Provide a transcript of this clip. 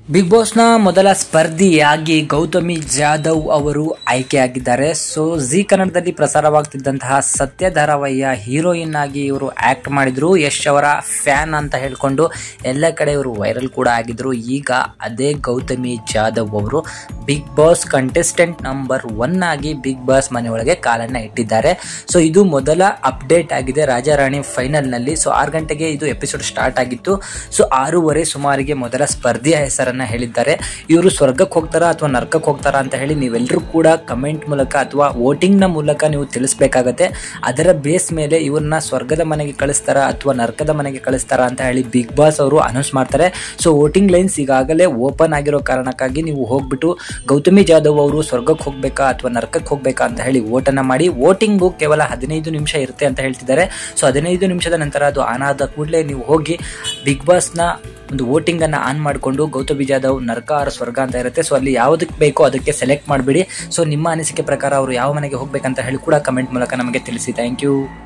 big ಬಾಸ್ನ ಮೊದಲ ಸ್ಪರ್ಧಿಯಾಗಿ ಗೌತಮಿ ಜಾಧವ್ ಅವರು ಆಯ್ಕೆಯಾಗಿದ್ದಾರೆ ಸೊ ಜಿ ಕನ್ನಡದಲ್ಲಿ ಪ್ರಸಾರವಾಗ್ತಿದ್ದಂತಹ ಸತ್ಯ ಧಾರಾವಾಹಿಯ ಹೀರೋಯಿನ್ ಆಗಿ ಇವರು ಆಕ್ಟ್ ಮಾಡಿದ್ರು ಯಶ್ ಅವರ ಫ್ಯಾನ್ ಅಂತ ಹೇಳ್ಕೊಂಡು ಎಲ್ಲ ಕಡೆ ಇವರು ವೈರಲ್ ಕೂಡ ಆಗಿದ್ರು ಈಗ ಅದೇ ಗೌತಮಿ ಜಾಧವ್ ಅವರು Bigg Boss contestant number one ಆಗಿ ಬಿಗ್ ಬಾಸ್ ಮನೆಯೊಳಗೆ ಕಾಲನ್ನ ಇಟ್ಟಿದ್ದಾರೆ ಸೊ ಇದು ಮೊದಲ ಅಪ್ಡೇಟ್ ಆಗಿದೆ ರಾಜಾರಾಣಿ ಫೈನಲ್ ನಲ್ಲಿ ಸೊ ಆರು ಗಂಟೆಗೆ ಇದು ಎಪಿಸೋಡ್ ಸ್ಟಾರ್ಟ್ ಆಗಿತ್ತು ಸೊ ಆರೂವರೆ ಸುಮಾರಿಗೆ ಮೊದಲ ಸ್ಪರ್ಧಿಯ ಹೆಸರನ್ನ ಹೇಳಿದ್ದಾರೆ ಇವರು ಸ್ವರ್ಗಕ್ಕೆ ಹೋಗ್ತಾರಾ ಅಥವಾ ನರ್ಕಕ್ಕೆ ಹೋಗ್ತಾರಾ ಅಂತ ಹೇಳಿ ನೀವೆಲ್ಲರೂ ಕೂಡ ಕಮೆಂಟ್ ಮೂಲಕ ಅಥವಾ ವೋಟಿಂಗ್ ನ ಮೂಲಕ ನೀವು ತಿಳಿಸ್ಬೇಕಾಗತ್ತೆ ಅದರ ಬೇಸ್ ಮೇಲೆ ಇವ್ರನ್ನ ಸ್ವರ್ಗದ ಮನೆಗೆ ಕಳಿಸ್ತಾರಾ ಅಥವಾ ನರ್ಕದ ಮನೆಗೆ ಕಳಿಸ್ತಾರಾ ಅಂತ ಹೇಳಿ ಬಿಗ್ ಬಾಸ್ ಅವರು ಅನೌನ್ಸ್ ಮಾಡ್ತಾರೆ ಸೊ ವೋಟಿಂಗ್ ಲೈನ್ಸ್ ಈಗಾಗಲೇ ಓಪನ್ ಆಗಿರೋ ಕಾರಣಕ್ಕಾಗಿ ನೀವು ಹೋಗ್ಬಿಟ್ಟು ಗೌತಮಿ ಜಾಧವ್ ಅವರು ಸ್ವರ್ಗಕ್ಕೆ ಹೋಗ್ಬೇಕಾ ಅಥವಾ ನರ್ಕಕ್ಕೆ ಹೋಗ್ಬೇಕಾ ಅಂತ ಹೇಳಿ ವೋಟನ್ನ ಮಾಡಿ ವೋಟಿಂಗು ಕೇವಲ ಹದಿನೈದು ನಿಮಿಷ ಇರುತ್ತೆ ಅಂತ ಹೇಳ್ತಿದ್ದಾರೆ ಸೊ ಹದಿನೈದು ನಿಮಿಷದ ನಂತರ ಅದು ಆನ್ ಆದ ಕೂಡಲೇ ನೀವು ಹೋಗಿ ಬಿಗ್ ಬಾಸ್ನ ಒಂದು ವೋಟಿಂಗ್ ಅನ್ನ ಆನ್ ಮಾಡಿಕೊಂಡು ಗೌತಮಿ ಜಾಧವ್ ನರ್ಕ ಆರ್ ಸ್ವರ್ಗ ಅಂತ ಇರುತ್ತೆ ಸೊ ಅಲ್ಲಿ ಯಾವುದಕ್ಕೆ ಬೇಕೋ ಅದಕ್ಕೆ ಸೆಲೆಕ್ಟ್ ಮಾಡಿಬಿಡಿ ಸೊ ನಿಮ್ಮ ಅನಿಸಿಕೆ ಪ್ರಕಾರ ಅವರು ಯಾವ ಮನೆಗೆ ಹೋಗ್ಬೇಕಂತ ಹೇಳಿ ಕೂಡ ಕಮೆಂಟ್ ಮೂಲಕ ನಮಗೆ ತಿಳಿಸಿ ಥ್ಯಾಂಕ್ ಯು